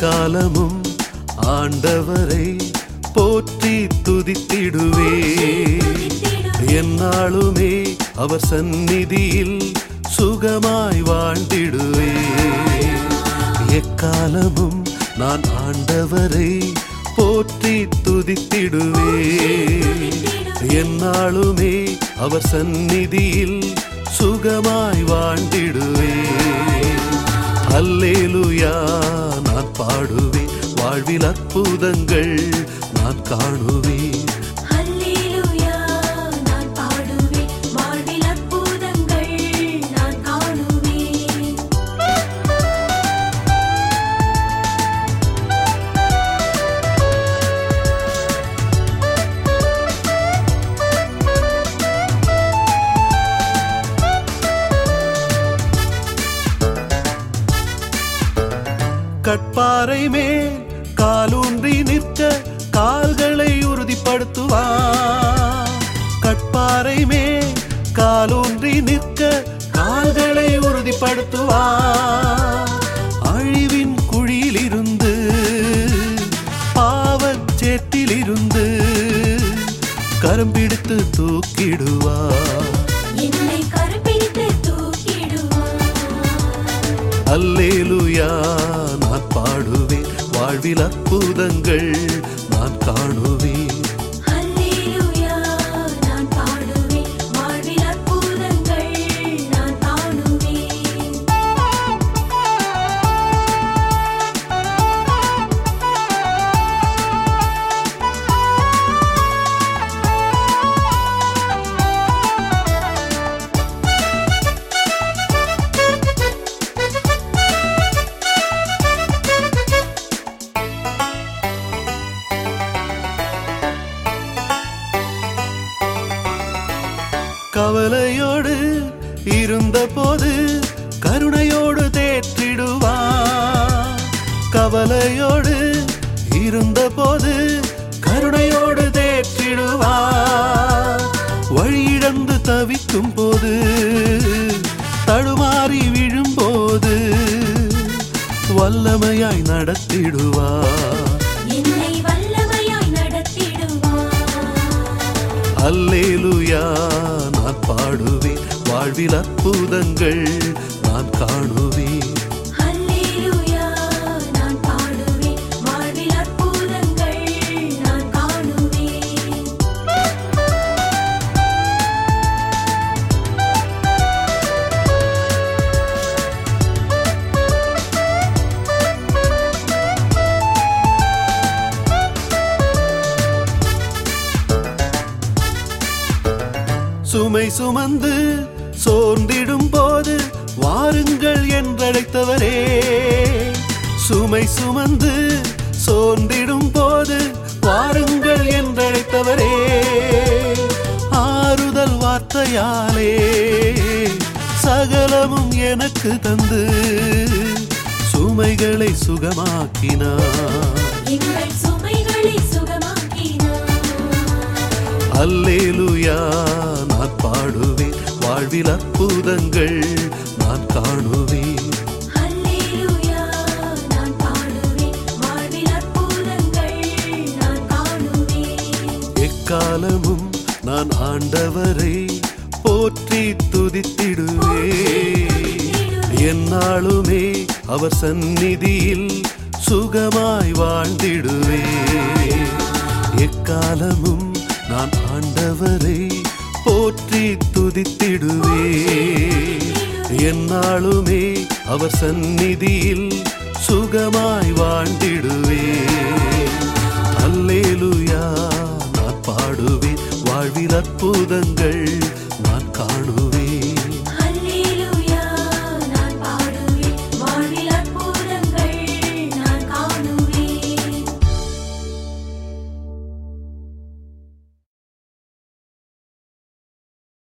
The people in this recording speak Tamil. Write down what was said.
எக்காலமும் ஆண்டவரை போற்றி துதித்திடுவே என்னாலுமே அவர் சந்நிதியில் சுகமாய் வாழ்ந்திடுவே எக்காலமும் நான் ஆண்டவரை போற்றி துதித்திடுவே என்னாலுமே அவர் சந்நிதியில் சுகமாய் வாழ்ந்திடுவே அல்லேலுயா நான் பாடுவேன் வாழ்வில் அற்புதங்கள் நான் காணுவேன் ஹல்லேலூயா நான் பாடுவேன் வாழ்வில் அற்புதங்கள் நான் காணுவேன் கட்பாறை மேல் காலூன்றி நிற்க கால்களை உறுதிப்படுத்துவார் கட்பாறை மேல் காலூன்றி நிற்க கால்களை உறுதிப்படுத்துவார் அழிவின் குழியிலிருந்து பாவச்சேற்றிலிருந்து கரம் பிடித்து தூக்கிடுவார் என்னை கருப்பிடித்து தூக்கிடுவார் அல்லேலுயா நான் பாடுவேன் வாழ்வில் அற்புதங்கள் நான் காணுவேன் ஹல்லேலூயா நான் பாடுவேன் வாழ்வில் அற்புதங்கள் நான் காணுவேன் கவலையோடு இருந்தபோது கருணையோடு தேற்றிடுவார் கவலையோடு இருந்தபோது கருணையோடு தேற்றிடுவார் வழியிழந்து தவிக்கும் போது தடுமாறி விழும்போது வல்லமையாய் நடத்திடுவார் என்னை வல்லமையாய் நடத்திடுவார் அல்லேலுயா நான் பாடுவேன் வாழ்வில் அற்புதங்கள் நான் காணுவேன் ஹல்லேலூயா நான் பாடுவேன் வாழ்வில் அற்புதங்கள் நான் காணுவேன் சுமை சுமந்து சோர்ந்திடும் போது வாருங்கள் என்றழைத்தவரே சுமை சுமந்து சோர்ந்திடும் போது வாருங்கள் என்றழைத்தவரே ஆறுதல் வார்த்தையாலே சகலமும் எனக்கு தந்து சுமைகளை சுகமாக்கினார் எங்கள் சுமைகளை சுகமாக்கினார் அல்லேலுயா நான் பாடுவேன் வாழ்வில் அற்புதங்கள் நான் காணுவேன் ஹல்லேலூயா நான் பாடுவேன் வாழ்வில் அற்புதங்கள் நான் காணுவேன் எக்காலமும் நான் ஆண்டவரை போற்றி துதித்திடுவே என்னாலுமே அவர் சந்நிதியில் சுகமாய் வாழ்ந்திடுவே எக்காலமும் நான் ஆண்டவரை போற்றி துதித்திடுவே என்னாலுமே அவர் சந்நிதியில் சுகமாய் வாழ்ந்திடுவே